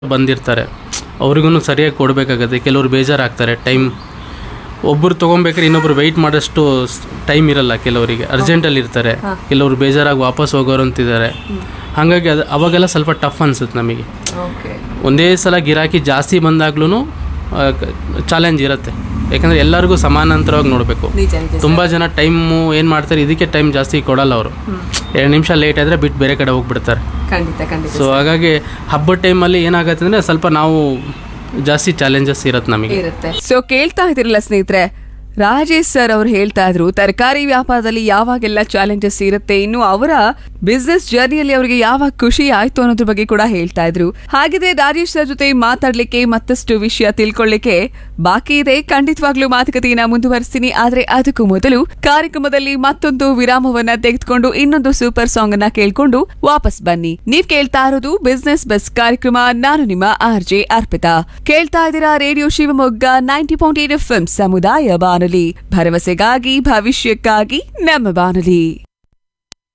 ಬಂದಿರ್ತಾರೆ ಅವ್ರಿಗೂ ಸರಿಯಾಗಿ ಕೊಡಬೇಕಾಗತ್ತೆ ಕೆಲವ್ರು ಬೇಜಾರಾಗ್ತಾರೆ ಟೈಮ್ ಒಬ್ಬರು ತೊಗೊಬೇಕಾದ್ರೆ ಇನ್ನೊಬ್ರು ವೆಯ್ಟ್ ಮಾಡೋಷ್ಟು ಟೈಮ್ ಇರಲ್ಲ ಕೆಲವರಿಗೆ ಅರ್ಜೆಂಟಲ್ಲಿ ಇರ್ತಾರೆ ಕೆಲವರು ಬೇಜಾರಾಗಿ ವಾಪಸ್ ಹೋಗೋರು ಅಂತಿದ್ದಾರೆ ಹಾಗಾಗಿ ಅದು ಅವಾಗೆಲ್ಲ ಸ್ವಲ್ಪ ಟಫ್ ಅನ್ಸುತ್ತೆ ನಮಗೆ ಓಕೆ ಒಂದೇ ಸಲ ಗಿರಾಕಿ ಜಾಸ್ತಿ ಬಂದಾಗ್ಲೂ ಚಾಲೆಂಜ್ ಇರುತ್ತೆ ಯಾಕಂದರೆ ಎಲ್ಲರಿಗೂ ಸಮಾನಾಂತರವಾಗಿ ನೋಡಬೇಕು ನಿಜ ನಿಜ ತುಂಬ ಜನ ಟೈಮು ಏನು ಮಾಡ್ತಾರೆ ಇದಕ್ಕೆ ಟೈಮ್ ಜಾಸ್ತಿ ಕೊಡಲ್ಲ ಅವರು ಎರಡು ನಿಮಿಷ ಲೇಟ್ ಆದರೆ ಬಿಟ್ಟು ಬೇರೆ ಕಡೆ ಹೋಗ್ಬಿಡ್ತಾರೆ ಖಂಡಿತ ಖಂಡಿತ ಸೊ ಹಾಗಾಗಿ ಹಬ್ಬದ ಟೈಮಲ್ಲಿ ಏನಾಗುತ್ತೆ ಅಂದರೆ ಸ್ವಲ್ಪ ನಾವು ಜಾಸ್ತಿ ಚಾಲೆಂಜಸ್ ಇರುತ್ತೆ ನಮಗೆ ಇರುತ್ತೆ ಸೊ ಕೇಳ್ತಾ ಇದ್ದೀರಲ್ಲ ಸ್ನೇಹಿತರೆ ರಾಜೇಶ್ ಸರ್ ಅವ್ರು ಹೇಳ್ತಾ ಇದ್ರು ತರಕಾರಿ ವ್ಯಾಪಾರದಲ್ಲಿ ಯಾವಾಗೆಲ್ಲ ಚಾಲೆಂಜಸ್ ಇರುತ್ತೆ ಇನ್ನು ಅವರ ಬಿಸ್ನೆಸ್ ಜರ್ನಿಯಲ್ಲಿ ಅವರಿಗೆ ಯಾವಾಗ ಖುಷಿ ಆಯ್ತು ಅನ್ನೋದ್ರ ಬಗ್ಗೆ ಕೂಡ ಹೇಳ್ತಾ ಇದ್ರು ಹಾಗಿದೆ ರಾಜೇಶ್ ಸರ್ ಜೊತೆ ಮಾತಾಡ್ಲಿಕ್ಕೆ ಮತ್ತಷ್ಟು ವಿಷಯ ತಿಳ್ಕೊಳ್ಳಿಕ್ಕೆ ಬಾಕಿ ಇದೆ ಖಂಡಿತವಾಗ್ಲೂ ಮಾತುಕತೆಯನ್ನ ಮುಂದುವರಿಸ್ತೀನಿ ಆದ್ರೆ ಅದಕ್ಕೂ ಮೊದಲು ಕಾರ್ಯಕ್ರಮದಲ್ಲಿ ಮತ್ತೊಂದು ವಿರಾಮವನ್ನ ತೆಗೆದುಕೊಂಡು ಇನ್ನೊಂದು ಸೂಪರ್ ಸಾಂಗ್ ಅನ್ನ ಕೇಳ್ಕೊಂಡು ವಾಪಸ್ ಬನ್ನಿ ನೀವ್ ಕೇಳ್ತಾ ಇರೋದು ಬಿಸ್ನೆಸ್ ಬಸ್ ಕಾರ್ಯಕ್ರಮ ನಾನು ನಿಮ್ಮ ಆರ್ ಜೆ ಅರ್ಪಿತಾ ಕೇಳ್ತಾ ಇದ್ದೀರಾ radio Shivamogga ninety point eight F ಸಮುದಾಯ ಬಾನುಲಿ ಭರವಸೆಗಾಗಿ ಭವಿಷ್ಯಕ್ಕಾಗಿ ನಮ್ಮ ಬಾನುಲಿ